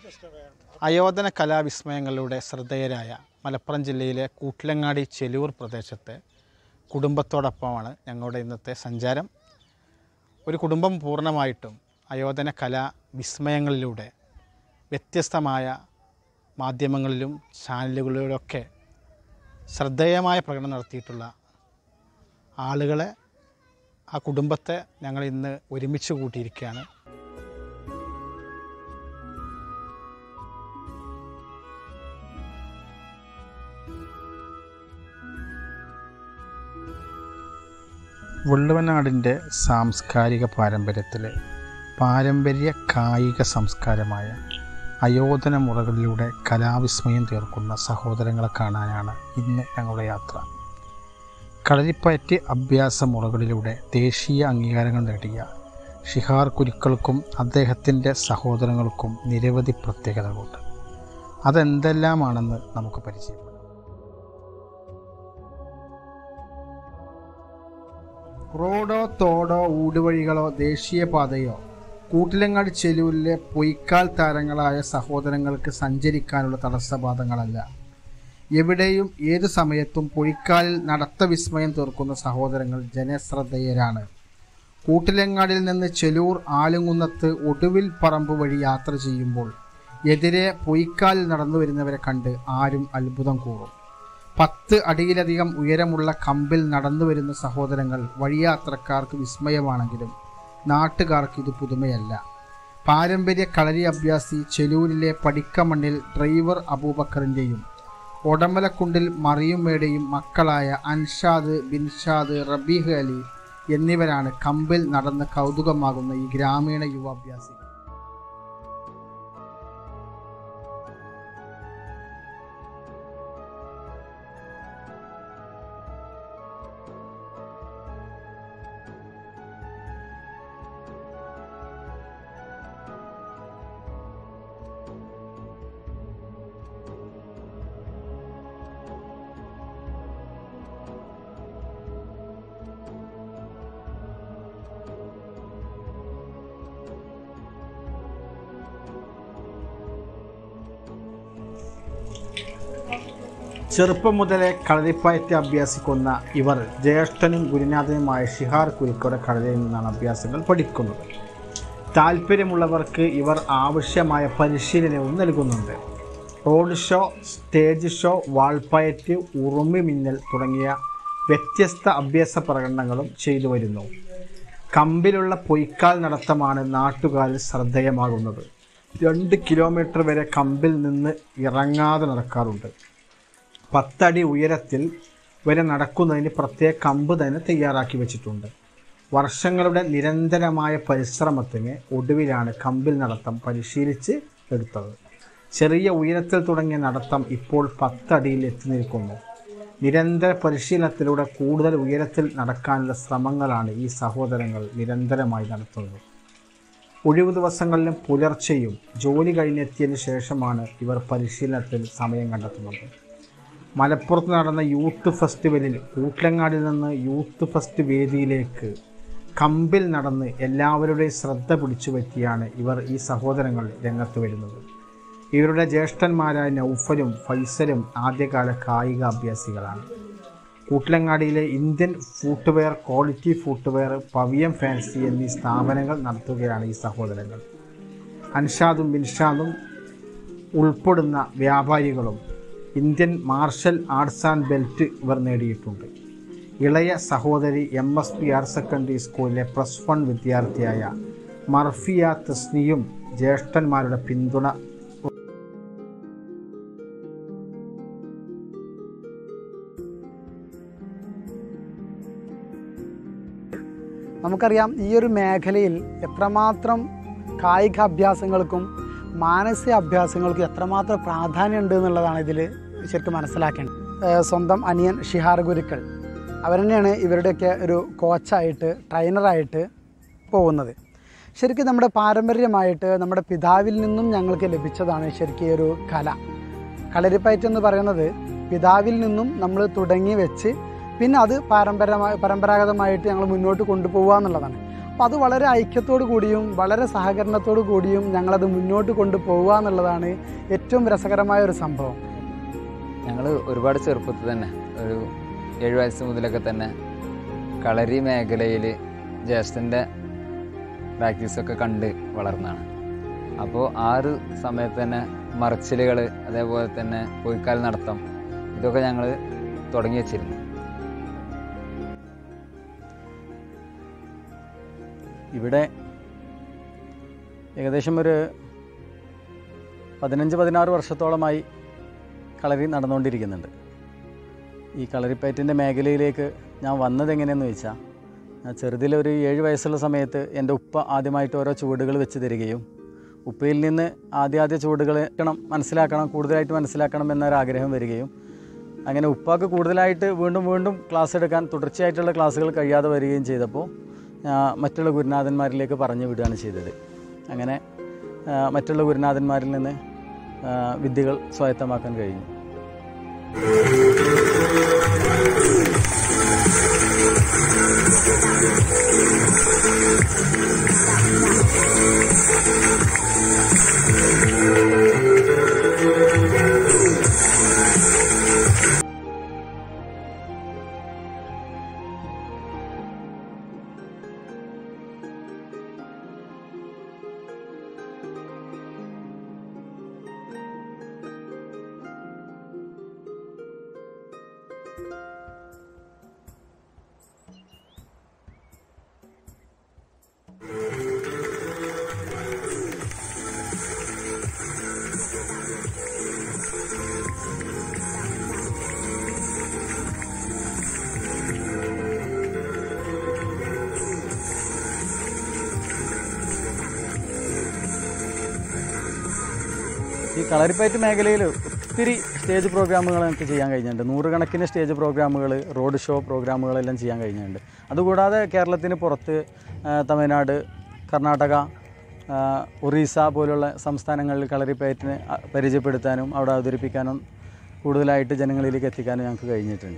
അയോധന കലാവിസ്മയങ്ങളിലൂടെ ശ്രദ്ധേയരായ മലപ്പുറം ജില്ലയിലെ കൂട്ടിലങ്ങാടി ചെലൂർ പ്രദേശത്തെ കുടുംബത്തോടൊപ്പമാണ് ഞങ്ങളുടെ ഇന്നത്തെ സഞ്ചാരം ഒരു കുടുംബം പൂർണ്ണമായിട്ടും അയോധന കലാ വിസ്മയങ്ങളിലൂടെ വ്യത്യസ്തമായ മാധ്യമങ്ങളിലും ചാനലുകളിലൂടെയൊക്കെ ശ്രദ്ധേയമായ പ്രകടനം നടത്തിയിട്ടുള്ള ആളുകളെ ആ കുടുംബത്തെ ഞങ്ങൾ ഇന്ന് ഒരുമിച്ച് കൂട്ടിയിരിക്കുകയാണ് വെള്ളുവനാടിൻ്റെ സാംസ്കാരിക പാരമ്പര്യത്തിലെ പാരമ്പര്യ കായിക സംസ്കാരമായ അയോധന മുറകളിലൂടെ കലാവിസ്മയം തീർക്കുന്ന സഹോദരങ്ങളെ കാണാനാണ് ഇന്ന് ഞങ്ങളുടെ യാത്ര കളരിപ്പയറ്റ് അഭ്യാസ മുറകളിലൂടെ ദേശീയ അംഗീകാരങ്ങൾ നേടിയ ഷിഹാർ കുരുക്കൾക്കും അദ്ദേഹത്തിൻ്റെ സഹോദരങ്ങൾക്കും നിരവധി പ്രത്യേകതകളുണ്ട് അതെന്തെല്ലാമാണെന്ന് നമുക്ക് പരിചയപ്പെടാം റോഡോ തോടോ ഊടുവഴികളോ ദേശീയപാതയോ കൂട്ടിലങ്ങാട് ചെലൂരിലെ പൊയ്ക്കാൽ താരങ്ങളായ സഹോദരങ്ങൾക്ക് സഞ്ചരിക്കാനുള്ള തടസ്സപാതങ്ങളല്ല എവിടെയും ഏതു സമയത്തും പൊയ്ക്കാലിൽ നടത്ത വിസ്മയം തീർക്കുന്ന സഹോദരങ്ങൾ ജനശ്രദ്ധേയരാണ് കൂട്ടിലങ്ങാടിൽ നിന്ന് ചെലൂർ ആലുങ്ങുന്നത്ത് ഒടുവിൽ പറമ്പ് വഴി യാത്ര ചെയ്യുമ്പോൾ എതിരെ പൊയ്ക്കാലിൽ നടന്നു വരുന്നവരെ കണ്ട് ആരും അത്ഭുതം കൂറും പത്ത് അടിയിലധികം ഉയരമുള്ള കമ്പിൽ നടന്നു വരുന്ന സഹോദരങ്ങൾ വഴിയാത്രക്കാർക്ക് വിസ്മയമാണെങ്കിലും നാട്ടുകാർക്ക് ഇത് പുതുമയല്ല പാരമ്പര്യ കളരി അഭ്യാസി ചെലൂരിലെ പടിക്കമണ്ണിൽ ഡ്രൈവർ അബൂബക്കറിൻ്റെയും ഒടമലക്കുണ്ടിൽ മറിയുമ്മയുടെയും മക്കളായ അൻഷാദ് ബിൻഷാദ് റബീഹ് അലി എന്നിവരാണ് കമ്പിൽ നടന്ന് കൗതുകമാകുന്ന ഈ ഗ്രാമീണ യുവാഭ്യാസികൾ ചെറുപ്പം മുതലേ കളരിപ്പയറ്റ് അഭ്യസിക്കുന്ന ഇവർ ജ്യേഷ്ഠനും ഗുരുനാഥനുമായ ഷിഹാർ കുരുക്കയുടെ കളരിയിൽ നിന്നാണ് അഭ്യാസങ്ങൾ പഠിക്കുന്നത് താല്പര്യമുള്ളവർക്ക് ഇവർ ആവശ്യമായ പരിശീലനവും നൽകുന്നുണ്ട് റോഡ് ഷോ സ്റ്റേജ് ഷോ വാൾപ്പയറ്റ് ഉറുമി മിന്നൽ തുടങ്ങിയ വ്യത്യസ്ത അഭ്യാസ പ്രകടനങ്ങളും ചെയ്തു വരുന്നു കമ്പിലുള്ള പൊയ്ക്കാൽ നടത്തമാണ് നാട്ടുകാരിൽ ശ്രദ്ധേയമാകുന്നത് രണ്ട് കിലോമീറ്റർ വരെ കമ്പിൽ നിന്ന് ഇറങ്ങാതെ നടക്കാറുണ്ട് പത്തടി ഉയരത്തിൽ വരെ നടക്കുന്നതിന് പ്രത്യേക കമ്പ് തന്നെ തയ്യാറാക്കി വെച്ചിട്ടുണ്ട് വർഷങ്ങളുടെ നിരന്തരമായ പരിശ്രമത്തിന് ഒടുവിലാണ് കമ്പിൽ നടത്തം പരിശീലിച്ച് എടുത്തത് ചെറിയ ഉയരത്തിൽ തുടങ്ങിയ നടത്തം ഇപ്പോൾ പത്തടിയിൽ എത്തി നിൽക്കുന്നു നിരന്തര പരിശീലനത്തിലൂടെ കൂടുതൽ ഉയരത്തിൽ നടക്കാനുള്ള ശ്രമങ്ങളാണ് ഈ സഹോദരങ്ങൾ നിരന്തരമായി നടത്തുന്നത് ഒഴിവു ദിവസങ്ങളിലും പുലർച്ചെയും ജോലി കഴിഞ്ഞെത്തിയതിനു ശേഷമാണ് ഇവർ പരിശീലനത്തിൽ സമയം കണ്ടെത്തുന്നത് മലപ്പുറത്ത് നടന്ന യൂത്ത് ഫെസ്റ്റിവലിൽ കൂട്ടിലങ്ങാടിൽ നിന്ന് യൂത്ത് ഫെസ്റ്റ് വേദിയിലേക്ക് കമ്പിൽ നടന്ന് എല്ലാവരുടെയും ശ്രദ്ധ പിടിച്ചു പറ്റിയാണ് ഇവർ ഈ സഹോദരങ്ങൾ രംഗത്ത് വരുന്നത് ഇവരുടെ ജ്യേഷ്ഠന്മാരായ നൗഫലും ഫൈസലും ആദ്യകാല കായിക അഭ്യാസികളാണ് കൂട്ടിലങ്ങാടിയിലെ ഇന്ത്യൻ ഫുട്വെയർ ക്വാളിറ്റി ഫുട്വെയർ പവിയം ഫാൻസി എന്നീ സ്ഥാപനങ്ങൾ നടത്തുകയാണ് ഈ സഹോദരങ്ങൾ അൻഷാദും ബിൻഷാദും ഉൾപ്പെടുന്ന വ്യാപാരികളും Indian martial arts and belt ഇവർ നേടിയിട്ടുണ്ട് ഇളയ സഹോദരി M S P higher secondary സ്കൂളിലെ പ്ലസ് വൺ വിദ്യാർത്ഥിയായ മർഫിയ തസ്നിയും ജ്യേഷ്ഠന്മാരുടെ പിന്തുണ നമുക്കറിയാം ഈ ഒരു മേഖലയിൽ എത്രമാത്രം കായിക അഭ്യാസങ്ങൾക്കും മാനസിക അഭ്യാസങ്ങൾക്കും എത്രമാത്രം പ്രാധാന്യമുണ്ട് എന്നുള്ളതാണ് ഇതിൽ ശരിക്കും മനസ്സിലാക്കേണ്ടത് ഏഹ് സ്വന്തം അനിയൻ ഷിഹാർ ഗുരുക്കൾ അവർ തന്നെയാണ് ഇവരുടെയൊക്കെ ഒരു കോച്ചായിട്ട് ട്രെയിനറായിട്ട് പോകുന്നത് ശരിക്കും നമ്മുടെ പാരമ്പര്യമായിട്ട് നമ്മുടെ പിതാവിൽ നിന്നും ഞങ്ങൾക്ക് ലഭിച്ചതാണ് ശരിക്കും ഈ ഒരു കല കളരിപ്പയറ്റ് എന്ന് പറയുന്നത് പിതാവിൽ നിന്നും നമ്മൾ തുടങ്ങി വെച്ച് പിന്നെ അത് പാരമ്പര്യമായി പരമ്പരാഗതമായിട്ട് ഞങ്ങൾ മുന്നോട്ട് കൊണ്ടുപോകുക എന്നുള്ളതാണ് അപ്പോൾ അത് വളരെ ഐക്യത്തോടു കൂടിയും വളരെ സഹകരണത്തോടു കൂടിയും ഞങ്ങളത് മുന്നോട്ട് കൊണ്ടുപോവുക എന്നുള്ളതാണ് ഏറ്റവും രസകരമായ ഒരു സംഭവം ഞങ്ങൾ ഒരുപാട് ചെറുപ്പത്തിൽ തന്നെ ഒരു ഏഴ് വയസ്സ് മുതലൊക്കെ തന്നെ കളരി മേഖലയിൽ ജ്യേഷ്ഠൻ്റെ പ്രാക്ടീസൊക്കെ കണ്ട് വളർന്നതാണ് അപ്പോൾ ആ ഒരു സമയത്ത് തന്നെ മറച്ചിലുകൾ അതേപോലെ തന്നെ കോഴിക്കാൽ നടത്തം ഇതൊക്കെ ഞങ്ങൾ തുടങ്ങി വെച്ചിരുന്നു ഇവിടെ ഏകദേശം ഒരു പതിനഞ്ച് പതിനാറ് വർഷത്തോളമായി കളരി നടന്നുകൊണ്ടിരിക്കുന്നുണ്ട് ഈ കളരിപ്പയറ്റിൻ്റെ മേഖലയിലേക്ക് ഞാൻ വന്നത് എങ്ങനെയെന്ന് ചോദിച്ചാൽ ഞാൻ ചെറുതിലൊരു ഏഴ് വയസ്സുള്ള സമയത്ത് എൻ്റെ ഉപ്പ ആദ്യമായിട്ട് ഓരോ ചുവടുകൾ വെച്ച് തരികയും ഉപ്പയിൽ നിന്ന് ആദ്യ ആദ്യ ചുവടുകൾ ക്കണം മനസ്സിലാക്കണം കൂടുതലായിട്ട് മനസ്സിലാക്കണം എന്നൊരാഗ്രഹം വരികയും അങ്ങനെ ഉപ്പാക്ക് കൂടുതലായിട്ട് വീണ്ടും വീണ്ടും ക്ലാസ് എടുക്കാൻ തുടർച്ചയായിട്ടുള്ള ക്ലാസ്സുകൾ കഴിയാതെ വരികയും ചെയ്തപ്പോൾ ആ, മറ്റുള്ള ഗുരുനാഥന്മാരിലേക്ക് പറഞ്ഞു വിടുകയാണ് ചെയ്തത് അങ്ങനെ ആ, മറ്റുള്ള ഗുരുനാഥന്മാരിൽ നിന്ന് ആ, വിദ്യകൾ സ്വായത്തമാക്കാൻ കഴിഞ്ഞു ഈ കളരിപ്പയറ്റ് മേഖലയിൽ ഒത്തിരി സ്റ്റേജ് പ്രോഗ്രാമുകൾ നമുക്ക് ചെയ്യാൻ കഴിഞ്ഞിട്ടുണ്ട് നൂറുകണക്കിന് സ്റ്റേജ് പ്രോഗ്രാമുകൾ റോഡ് ഷോ പ്രോഗ്രാമുകളെല്ലാം ചെയ്യാൻ കഴിഞ്ഞിട്ടുണ്ട് അതുകൂടാതെ കേരളത്തിന് പുറത്ത് ആ, തമിഴ്നാട് കർണാടക ആ, ഒറീസ പോലുള്ള സംസ്ഥാനങ്ങളിൽ കളരിപ്പയറ്റിനെ അ, പരിചയപ്പെടുത്താനും അവിടെ അവതരിപ്പിക്കാനും കൂടുതലായിട്ട് ജനങ്ങളിലേക്ക് എത്തിക്കാനും ഞങ്ങൾക്ക് കഴിഞ്ഞിട്ടുണ്ട്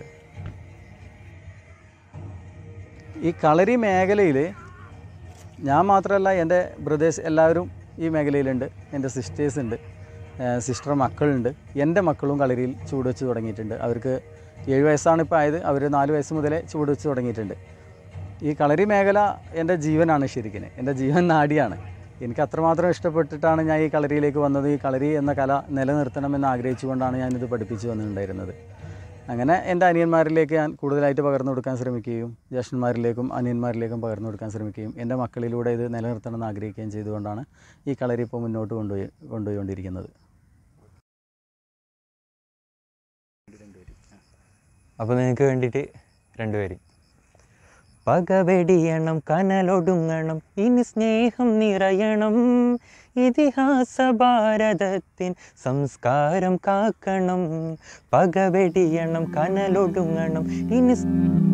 ഈ കളരി മേഖലയിൽ ഞാൻ മാത്രമല്ല എൻ്റെ ബ്രദേഴ്സ് എല്ലാവരും ഈ മേഖലയിലുണ്ട് എൻ്റെ സിസ്റ്റേഴ്സ് ഉണ്ട് സിസ്റ്റർ മക്കളുണ്ട് എൻ്റെ മക്കളും കളരിയിൽ ചൂട് വെച്ച് തുടങ്ങിയിട്ടുണ്ട് അവർക്ക് ഏഴ് വയസ്സാണ് ഇപ്പോൾ ആയത് അവർ നാല് വയസ്സ് മുതലേ ചൂട് വെച്ച് തുടങ്ങിയിട്ടുണ്ട് ഈ കളരി മേഖല എൻ്റെ ജീവനാണ് ശരിക്കും എൻ്റെ ജീവൻ നാടിയാണ് എനിക്ക് അത്രമാത്രം ഇഷ്ടപ്പെട്ടിട്ടാണ് ഞാൻ ഈ കളരിയിലേക്ക് വന്നത് ഈ കളരി എന്ന കല നിലനിർത്തണമെന്ന് ആഗ്രഹിച്ചുകൊണ്ടാണ് ഞാനിത് പഠിപ്പിച്ചു വന്നിട്ടുണ്ടായിരുന്നത് അങ്ങനെ എൻ്റെ അനിയന്മാരിലേക്ക് ഞാൻ കൂടുതലായിട്ട് പകർന്നു കൊടുക്കാൻ ശ്രമിക്കുകയും ജ്യേഷ്ഠന്മാരിലേക്കും അനിയന്മാരിലേക്കും പകർന്നു കൊടുക്കാൻ ശ്രമിക്കുകയും എൻ്റെ മക്കളിലൂടെ ഇത് നിലനിർത്തണമെന്ന് ആഗ്രഹിക്കുകയും ചെയ്തുകൊണ്ടാണ് ഈ കളരി ഇപ്പോൾ മുന്നോട്ട് കൊണ്ടുപോയി കൊണ്ടുപോയിക്കൊണ്ടിരിക്കുന്നത് അപ്പോൾ നിങ്ങൾക്ക് വേണ്ടിയിട്ട് രണ്ടുപേരും പകവെടിയണം കനലൊടുങ്ങണം ഇനി സ്നേഹം നിറയണം ഇതിഹാസ ഭാരതത്തിൻ സംസ്കാരം കാക്കണം പകവെടിയണം കനലൊടുങ്ങണം ഇനി സ്-